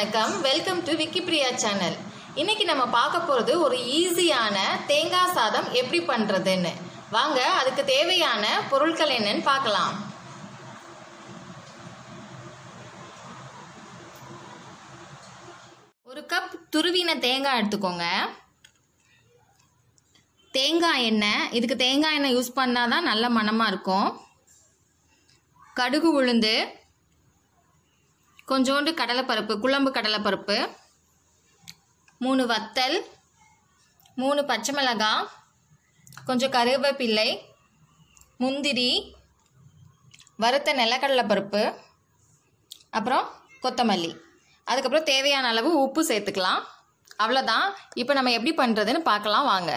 வணக்கம் welcome to விக்கிப்ரியா channel இன்னைக்கு நம்ம பார்க்க போகிறது ஒரு ஈஸியான தேங்காய் சாதம் எப்படி பண்ணுறதுன்னு வாங்க அதுக்கு தேவையான பொருட்கள் என்னன்னு பார்க்கலாம் ஒரு கப் துருவின தேங்காய் எடுத்துக்கோங்க தேங்காய் எண்ணெய் இதுக்கு தேங்காய் எண்ணெய் யூஸ் பண்ணால் தான் நல்ல மணமாக இருக்கும் கடுகு உளுந்து கொஞ்சோண்டு கடலைப்பருப்பு குழம்பு கடலைப்பருப்பு மூணு வத்தல் மூணு பச்சை மிளகாய் கொஞ்சம் கருவேப்பிள்ளை முந்திரி வறுத்த நிலக்கடலை பருப்பு அப்புறம் கொத்தமல்லி அதுக்கப்புறம் தேவையான அளவு உப்பு சேர்த்துக்கலாம் அவ்வளோதான் இப்போ நம்ம எப்படி பண்ணுறதுன்னு பார்க்கலாம் வாங்க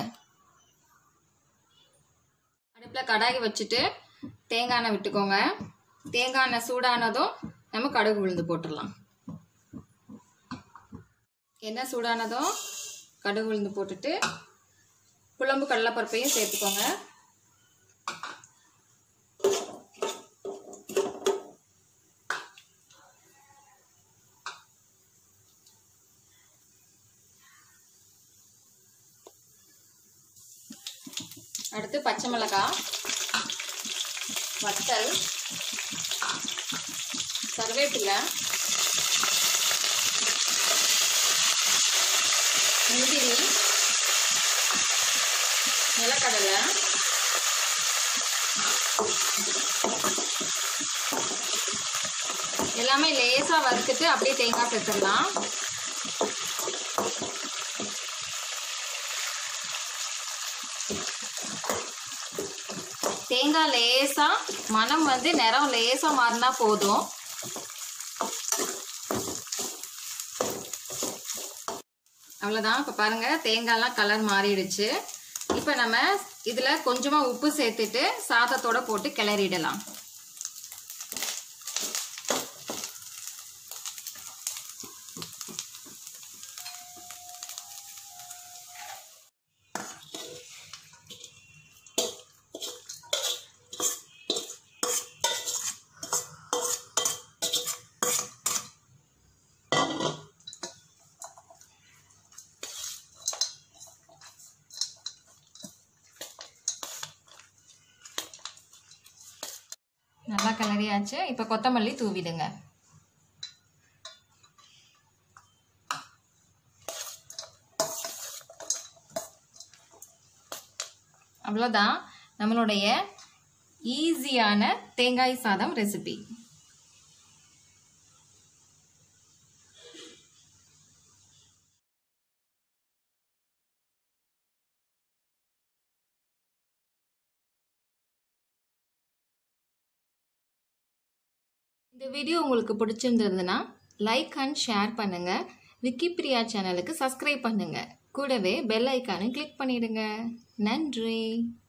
அடுப்பில் கடாய் வச்சுட்டு தேங்காய் எண்ணெய் விட்டுக்கோங்க தேங்காய் எண்ணெய் சூடானதும் நம்ம கடுகு உளுந்து போட்டுடலாம் எண்ணெய் சூடானதும் கடுகு உளுந்து போட்டுட்டு குழம்பு கடலைப்பருப்பையும் சேர்த்துக்கோங்க அடுத்து பச்சை மிளகாய் வத்தல் கருவேப்பிலை முந்திரி நிலக்கடலை எல்லாமே லேசாக வறுத்துட்டு அப்படியே தேங்காய் சேர்த்துடலாம் தேங்காய் லேசாக மனம் வந்து நிறம் லேசாக மாறினா போதும் அவ்வளோதான் இப்போ பாருங்கள் தேங்காய்லாம் கலர் மாறிடுச்சு இப்போ நம்ம இதில் கொஞ்சமாக உப்பு சேர்த்துட்டு சாதத்தோட போட்டு கிளறிடலாம் நல்லா கிளறியாச்சு இப்போ கொத்தமல்லி தூவிடுங்க அவ்வளோதான் நம்மளுடைய ஈஸியான தேங்காய் சாதம் ரெசிபி இந்த வீடியோ உங்களுக்கு பிடிச்சிருந்ததுன்னா லைக் அண்ட் ஷேர் பண்ணுங்கள் விக்கிப்ரியா சேனலுக்கு சப்ஸ்கிரைப் பண்ணுங்கள் கூடவே பெல் ஐக்கானை கிளிக் பண்ணிடுங்க நன்றி